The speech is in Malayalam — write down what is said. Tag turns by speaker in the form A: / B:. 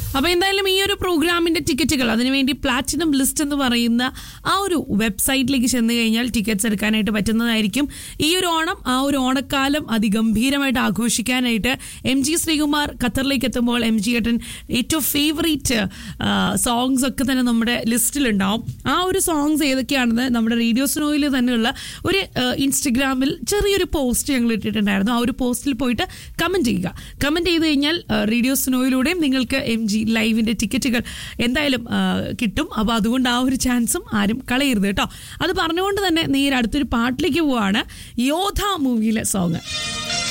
A: അപ്പൊ എന്തായാലും ഈ ഒരു പ്രോഗ്രാമിന്റെ ടിക്കറ്റുകൾ അതിനുവേണ്ടി പ്ലാറ്റിനം ലിസ്റ്റ് എന്ന് പറയുന്ന ആ ഒരു വെബ്സൈറ്റിലേക്ക് ചെന്ന് കഴിഞ്ഞാൽ ടിക്കറ്റ്സ് എടുക്കാനായിട്ട് പറ്റുന്നതായിരിക്കും ഈ ഒരു ഓണം ആ ഒരു ഓണക്കാലം അതിഗംഭീരമായിട്ട് ആഘോഷിക്കാനായിട്ട് എം ജി ശ്രീകുമാർ ഖത്തറിലേക്ക് എത്തുമ്പോൾ എം ജി ഏട്ടൻ ഏറ്റവും ഫേവറേറ്റ് സോങ്സ് ഒക്കെ തന്നെ നമ്മുടെ ലിസ്റ്റിലുണ്ടാവും ആ ഒരു സോങ്സ് ഏതൊക്കെയാണെന്ന് നമ്മുടെ റേഡിയോ സ്നോയിൽ തന്നെയുള്ള ഒരു ഇൻസ്റ്റഗ്രാമിൽ ചെറിയൊരു പോസ്റ്റ് ഞങ്ങൾ ഇട്ടിട്ടുണ്ടായിരുന്നു ആ ഒരു പോസ്റ്റിൽ പോയിട്ട് കമന്റ് ചെയ്യുക കമന്റ് ചെയ്ത് കഴിഞ്ഞാൽ റേഡിയോ സ്നോയിലൂടെയും നിങ്ങൾക്ക് എം ജി ലൈവിന്റെ ടിക്കറ്റുകൾ എന്തായാലും ആ, കിട്ടും അപ്പോൾ അതുകൊണ്ട് ആ ഒരു ചാൻസും ആരും കളയരുത് കേട്ടോ അത് പറഞ്ഞുകൊണ്ട് തന്നെ നേരെ അടുത്തൊരു പാട്ടിലേക്ക് പോവാണ് യോധ മൂവിയിലെ സോങ്